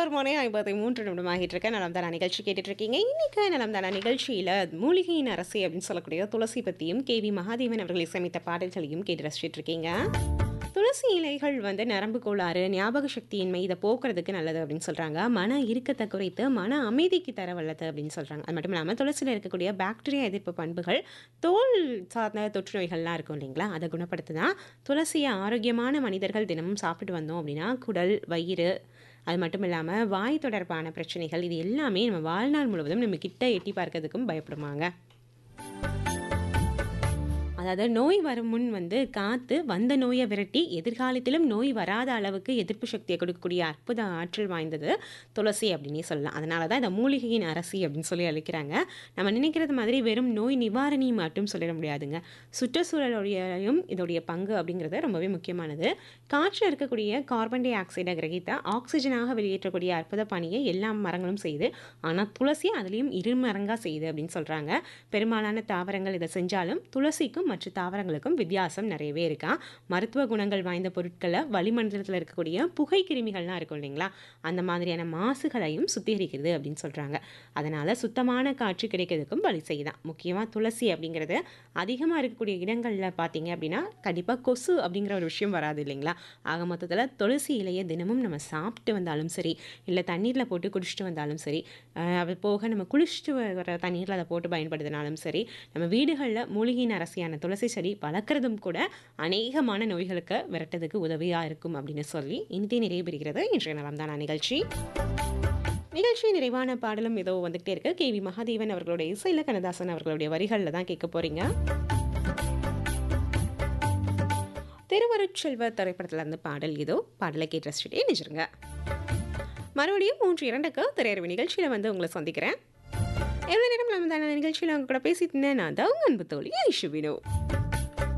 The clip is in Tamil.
பதினோரு மணி ஐம்பத்தி மூன்று நிமிடம் ஆகிட்டு இருக்க நலம் தானா நிகழ்ச்சி கேட்டுட்டு இருக்கீங்க இன்னைக்கு நலம் தானா நிகழ்ச்சியில் மூலிகையின் அரசி அப்படின்னு சொல்லக்கூடிய துளசி பற்றியும் கே வி மகாதேவன் அவர்கள் இசையமைத்த பாடல்களையும் கேட்டு ரசிச்சிட்டு இருக்கீங்க துளசி இலைகள் வந்து நரம்பு கோளாறு ஞாபக சக்தியின்மை இதை போக்குறதுக்கு நல்லது அப்படின்னு சொல்கிறாங்க மன இறுக்கத்தை குறைத்து மன அமைதிக்கு தர வல்லது அப்படின்னு சொல்கிறாங்க அது மட்டும் இல்லாமல் துளசியில் இருக்கக்கூடிய பாக்டீரியா எதிர்ப்பு பண்புகள் தோல் சார்ந்த தொற்று நோய்கள்லாம் இருக்கும் இல்லைங்களா அதை குணப்படுத்துதான் துளசியை ஆரோக்கியமான மனிதர்கள் தினமும் சாப்பிட்டு வந்தோம் அப்படின்னா குடல் வயிறு அது மட்டும் இல்லாமல் வாய் தொடர்பான பிரச்சனைகள் இது எல்லாமே நம்ம வாழ்நாள் முழுவதும் நம்ம கிட்ட எட்டி பார்க்கறதுக்கும் பயப்படுவாங்க அதாவது நோய் வரும் முன் வந்து காத்து வந்த நோயை விரட்டி எதிர்காலத்திலும் நோய் வராத அளவுக்கு எதிர்ப்பு சக்தியை கொடுக்கக்கூடிய அற்புத ஆற்றல் வாய்ந்தது துளசி அப்படின்னே சொல்லலாம் அதனால தான் இந்த மூலிகையின் அரசி அப்படின்னு சொல்லி அழைக்கிறாங்க நம்ம நினைக்கிறது மாதிரி வெறும் நோய் நிவாரணி மட்டும் சொல்லிட முடியாதுங்க சுற்றுச்சூழலுடையும் இதோடைய பங்கு அப்படிங்கிறது ரொம்பவே முக்கியமானது காற்றில் இருக்கக்கூடிய கார்பன் டை ஆக்சைடை கிரகித்த ஆக்சிஜனாக வெளியேற்றக்கூடிய அற்புத பணியை எல்லா மரங்களும் செய்யுது ஆனால் துளசி அதுலேயும் இருமரங்காக செய்யுது அப்படின்னு சொல்கிறாங்க பெரும்பாலான தாவரங்கள் இதை செஞ்சாலும் துளசிக்கும் மற்ற தாவரங்களுக்கும் வித்தியாசம் நிறையவே இருக்கா மருத்துவ குணங்கள் வாய்ந்த பொருட்களை வளிமண்டலத்தில் இருக்கக்கூடிய புகை கிருமிகள்லாம் இருக்கும் இல்லைங்களா அந்த மாதிரியான மாசுகளையும் சுத்திகரிக்கிறது அப்படின்னு சொல்கிறாங்க அதனால் சுத்தமான காற்று கிடைக்கிறதுக்கும் வழி செய்யுதான் முக்கியமாக துளசி அப்படிங்கிறது அதிகமாக இருக்கக்கூடிய இடங்களில் பார்த்தீங்க அப்படின்னா கண்டிப்பாக கொசு அப்படிங்கிற ஒரு விஷயம் வராது இல்லைங்களா ஆக மொத்தத்தில் துளசி இலையை தினமும் நம்ம சாப்பிட்டு வந்தாலும் சரி இல்லை தண்ணீரில் போட்டு குடிச்சிட்டு வந்தாலும் சரி அஹ் அது போக நம்ம குளிச்சுட்டு வர தண்ணீரில் அதை போட்டு பயன்படுத்தினாலும் சரி நம்ம வீடுகளில் மூலிகையின் அரசியான துளசி செடி வளர்க்குறதும் கூட அநேகமான நோய்களுக்கு விரட்டதுக்கு உதவியாக இருக்கும் அப்படின்னு சொல்லி இனிதே நிறைவு பெறுகிறது இன்றைய நலம் தானா நிகழ்ச்சி நிகழ்ச்சி நிறைவான பாடலும் ஏதோ வந்துகிட்டே இருக்கு கே வி மகாதேவன் அவர்களுடைய இசையில் கண்ணதாசன் அவர்களுடைய வரிகளில் தான் கேட்க போறீங்க திருவருட்செல்வ திரைப்படத்துல இருந்து பாடல் இதோ பாடலை கேட்டு ரசிச்சுட்டே நினைச்சிருங்க மறுபடியும் மூன்று இரண்டுக்கு திரையரவு நிகழ்ச்சியில் வந்து உங்களை சந்திக்கிறேன் எவ்வளோ நேரம் நம்ம நிகழ்ச்சியில் அவங்க கூட பேசிட்டு இருந்தேன் நான் தான் உங்க அன்பு தோழி ஐஷு வினோ